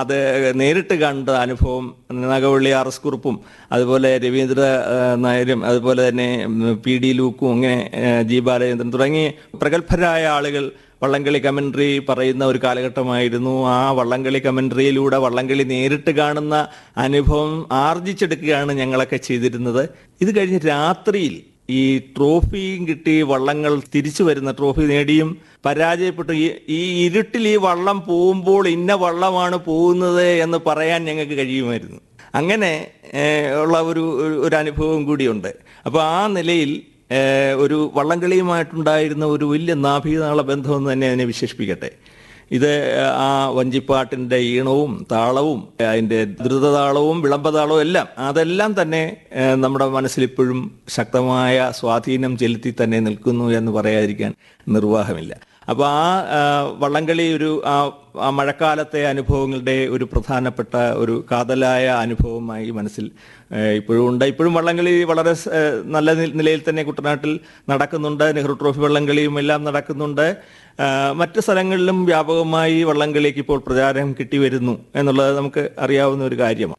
അത് നേരിട്ട് കണ്ട അനുഭവം നാഗവള്ളി ആർ എസ് കുറുപ്പും അതുപോലെ രവീന്ദ്ര ആ, നായരും അതുപോലെ തന്നെ ഉം, പി ഡി ലൂക്കും അങ്ങനെ ആ, ജി ബാലചന്ദ്രൻ തുടങ്ങി പ്രഗത്ഭരായ ആളുകൾ വള്ളംകളി കമന്ററി പറയുന്ന ഒരു കാലഘട്ടമായിരുന്നു ആ വള്ളംകളി കമന്ററിയിലൂടെ വള്ളംകളി നേരിട്ട് കാണുന്ന അനുഭവം ആർജിച്ചെടുക്കുകയാണ് ഞങ്ങളൊക്കെ ചെയ്തിരുന്നത് ഇത് കഴിഞ്ഞ് രാത്രിയിൽ ഈ ട്രോഫിയും കിട്ടി വള്ളങ്ങൾ തിരിച്ചു വരുന്ന ട്രോഫി നേടിയും പരാജയപ്പെട്ടു ഈ ഈ ഇരുട്ടിൽ ഈ വള്ളം പോകുമ്പോൾ ഇന്ന വള്ളമാണ് പോകുന്നത് എന്ന് പറയാൻ ഞങ്ങൾക്ക് കഴിയുമായിരുന്നു അങ്ങനെ ഏഹ്, ഉള്ള ഒരു ഒരു- ഒരു അനുഭവം കൂടിയുണ്ട് അപ്പോൾ ആ നിലയിൽ ഏഹ്, ഒരു വള്ളംകളിയുമായിട്ടുണ്ടായിരുന്ന ഒരു വലിയ നാഭീനാള ബന്ധമെന്ന് തന്നെ അതിനെ വിശേഷിപ്പിക്കട്ടെ ഇത് ആ വഞ്ചിപ്പാട്ടിന്റെ ഈണവും താളവും അതിന്റെ ദ്രുതതാളവും വിളംബതാളവും എല്ലാം അതെല്ലാം തന്നെ ഏഹ്, നമ്മുടെ മനസ്സിൽ ഇപ്പോഴും ശക്തമായ സ്വാധീനം ചെലുത്തി തന്നെ നിൽക്കുന്നു എന്ന് പറയാതിരിക്കാൻ നിർവാഹമില്ല അപ്പോൾ ആ ആ, വള്ളംകളി ഒരു ആ ആ മഴക്കാലത്തെ അനുഭവങ്ങളുടെ ഒരു പ്രധാനപ്പെട്ട ഒരു കാതലായ അനുഭവമായി മനസ്സിൽ ഏഹ്, ഇപ്പോഴും ഉണ്ട് ഇപ്പോഴും വള്ളംകളി വളരെ സ്- ഏഹ്, നല്ല നി- നിലയിൽ തന്നെ കുട്ടനാട്ടിൽ നടക്കുന്നുണ്ട് നെഹ്റു ട്രോഫി വള്ളംകളിയും എല്ലാം നടക്കുന്നുണ്ട് ആഹ്, മറ്റ് സ്ഥലങ്ങളിലും വ്യാപകമായി വള്ളംകളിക്ക് ഇപ്പോൾ പ്രചാരം കിട്ടി വരുന്നു എന്നുള്ളത് നമുക്ക് അറിയാവുന്ന ഒരു കാര്യമാണ്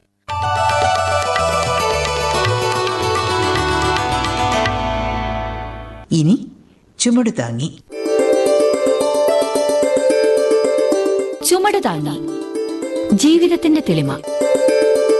ഇനി ചുമട് താങ്ങി ചുമട് താങ്ങി ജീവിതത്തിന്റെ തെളിമ